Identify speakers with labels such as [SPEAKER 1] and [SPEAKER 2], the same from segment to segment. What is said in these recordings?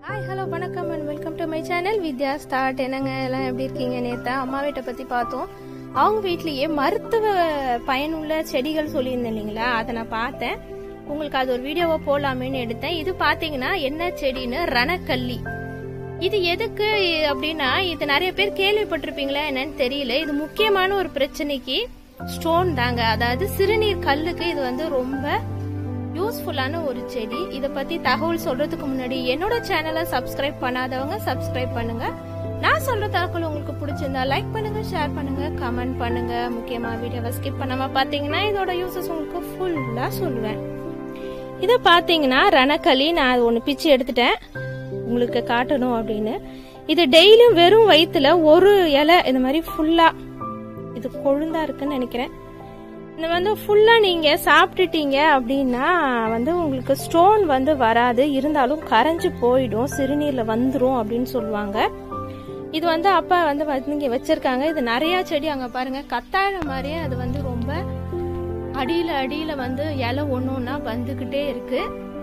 [SPEAKER 1] hi hello வணக்கம் and welcome to my channel Vidya start என்னங்க எல்லாம் எப்படி இருக்கீங்க நேத்தா அம்மா வீட்டை பற்றி பார்த்தோம் அவங்க வீட்லேயே மருத்துவ பயனுள்ள செடிகள் சொல்லியிருந்தேன் இல்லைங்களா அதை நான் பார்த்தேன் உங்களுக்கு அது ஒரு வீடியோவை போடலாமேன்னு எடுத்தேன் இது பார்த்தீங்கன்னா என்ன செடின்னு ரணக்கல்லி இது எதுக்கு அப்படின்னா இது நிறைய பேர் கேள்விப்பட்டிருப்பீங்களா என்னன்னு தெரியல இது முக்கியமான ஒரு பிரச்சனைக்கு ஸ்டோன் தாங்க அதாவது சிறுநீர் கல்லுக்கு இது வந்து ரொம்ப யூஸ்ஃபுல்லான ஒரு செடி இத பத்தி தகவல் சொல்றதுக்கு முன்னாடி என்னோட சேனலை சப்ஸ்கிரைப் பண்ணாதவங்க சப்ஸ்கிரைப் பண்ணுங்க நான் சொல்ற தகவல் உங்களுக்கு பிடிச்சிருந்தா லைக் பண்ணுங்க ஷேர் பண்ணுங்க கமெண்ட் பண்ணுங்க முக்கியமா வீடியோவை ஸ்கிப் பண்ணாம பாத்தீங்கன்னா இதோட யூசஸ் உங்களுக்கு ஃபுல்லா சொல்லுவேன் இத பாத்தீங்கன்னா ரணக்களி நான் அது ஒன்னு பிச்சு எடுத்துட்டேன் உங்களுக்கு காட்டணும் அப்படின்னு இது டெய்லியும் வெறும் வயிற்றுல ஒரு இலை இந்த மாதிரி ஃபுல்லா இது கொழுந்தா இருக்குன்னு நினைக்கிறேன் இந்த வந்து ஃபுல்லா நீங்க சாப்பிட்டுட்டீங்க அப்படின்னா வந்து உங்களுக்கு ஸ்டோன் வந்து வராது இருந்தாலும் கரைஞ்சு போயிடும் சிறுநீர்ல வந்துரும் அப்படின்னு சொல்லுவாங்க இது வந்து அப்பா வந்து வந்து இங்க வச்சிருக்காங்க இது நிறைய செடி அங்க பாருங்க கத்தாழை மாதிரியே அது வந்து ரொம்ப அடியில அடியில வந்து இலை ஒண்ணு ஒண்ணா வந்துகிட்டே இருக்கு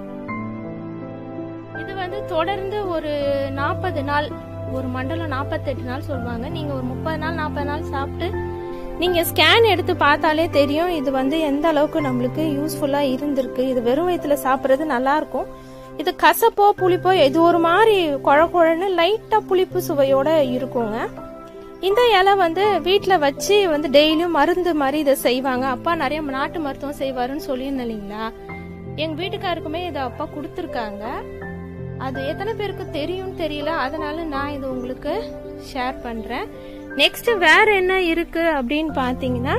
[SPEAKER 1] இது வந்து தொடர்ந்து ஒரு நாற்பது நாள் ஒரு மண்டலம் நாற்பத்தெட்டு நாள் சொல்லுவாங்க நீங்க ஒரு முப்பது நாள் நாற்பது நாள் சாப்பிட்டு நீங்க ஸ்கேன் எடுத்து பார்த்தாலே தெரியும் இது வந்து எந்த அளவுக்கு நம்மளுக்கு யூஸ்ஃபுல்லா இருந்திருக்கு இது வெறும் வயிற்றுல சாப்பிட்றது நல்லா இருக்கும் இது கசப்போ புளிப்போ இது ஒரு மாதிரி குழ குழன்னு லைட்டா புளிப்பு சுவையோட இருக்குங்க இந்த இலை வந்து வீட்டில் வச்சு வந்து டெய்லியும் மருந்து மாதிரி இதை செய்வாங்க அப்பா நிறைய நாட்டு மருத்துவம் செய்வாருன்னு சொல்லியிருந்தேன் இல்லைங்களா எங்க வீட்டுக்காருக்குமே இதை அப்பா கொடுத்துருக்காங்க அது எத்தனை பேருக்கு தெரியும் தெரியல அதனால நான் இது உங்களுக்கு ஷேர் பண்றேன் நெக்ஸ்ட் வேற என்ன இருக்கு அப்படின்னு பாத்தீங்கன்னா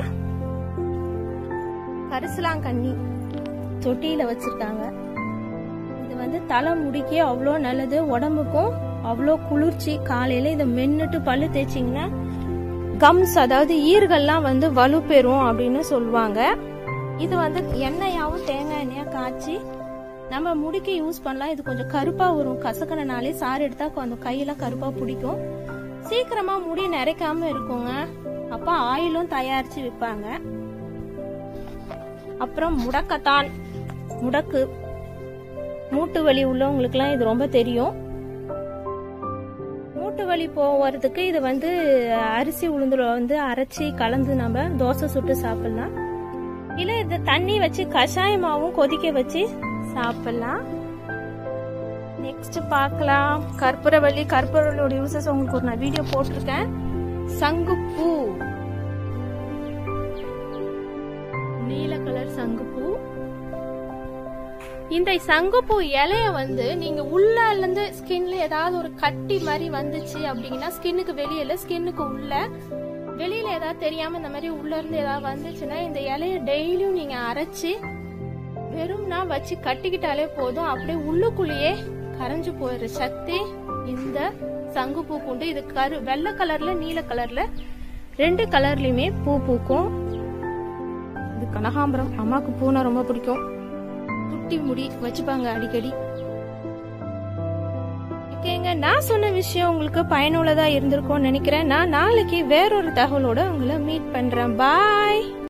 [SPEAKER 1] கரிசலாங்கண்ணி தொட்டியில வச்சிருக்காங்க இது வந்து தலை முடிக்கே அவ்வளோ நல்லது உடம்புக்கும் அவ்வளோ குளிர்ச்சி காலையில இதை மென்னுட்டு பல்லு தேய்ச்சிங்கன்னா கம்ஸ் அதாவது ஈர்கள்லாம் வந்து வலுப்பெறும் அப்படின்னு சொல்லுவாங்க இது வந்து எண்ணெயாவும் தேங்காய் எண்ணெயா காய்ச்சி நம்ம முடிக்கு யூஸ் பண்ணலாம் இது கொஞ்சம் கருப்பா வரும் கசக்கனனாலே சாறு எடுத்தா கொஞ்சம் கையெல்லாம் கருப்பா பிடிக்கும் சீக்கிரமா முடி நிறைக்காம இருக்குங்க அப்ப ஆயிலும் தயாரிச்சு விற்பாங்க அப்புறம் முடக்கத்தான் முடக்கு மூட்டு வலி உள்ளவங்களுக்குலாம் இது ரொம்ப தெரியும் மூட்டு வலி போவதுக்கு இது வந்து அரிசி உளுந்துல வந்து அரைச்சி கலந்து நம்ம தோசை சுட்டு சாப்பிடலாம் இல்ல இது தண்ணி வச்சு கஷாயமாவும் கொதிக்க வச்சு சாப்பிடலாம் நெக்ஸ்ட் பார்க்கலாம் கற்பூரவள்ளி கற்பூரவள்ளியோட யூசஸ் உங்களுக்கு ஒரு நான் வீடியோ போட்டிருக்கேன் சங்குப்பூ நீல கலர் சங்குப்பூ இந்த சங்குப்பூ இலைய வந்து நீங்க உள்ள இருந்து ஸ்கின்ல ஏதாவது ஒரு கட்டி மாதிரி வந்துச்சு அப்படின்னா ஸ்கின்னுக்கு வெளியில ஸ்கின்னுக்கு உள்ள வெளியில ஏதாவது தெரியாம இந்த மாதிரி உள்ள இருந்து ஏதாவது வந்துச்சுன்னா இந்த இலைய டெய்லியும் நீங்க அரைச்சு வெறும்னா வச்சு கட்டிக்கிட்டாலே போதும் அப்படியே உள்ளுக்குள்ளேயே கரைஞ்சு போயிடுற சக்தி இந்த சங்குப்பூ பூண்டு இது கரு வெள்ளை கலர்ல நீல கலர்ல ரெண்டு கலர்லயுமே பூ பூக்கும் இது கனகாம்பரம் அம்மாக்கு பூனா ரொம்ப பிடிக்கும் குட்டி முடி வச்சுப்பாங்க அடிக்கடி ஓகேங்க நான் சொன்ன விஷயம் உங்களுக்கு பயனுள்ளதா இருந்திருக்கும்னு நினைக்கிறேன் நான் நாளைக்கு வேறொரு தகவலோட உங்களை மீட் பண்றேன் பாய்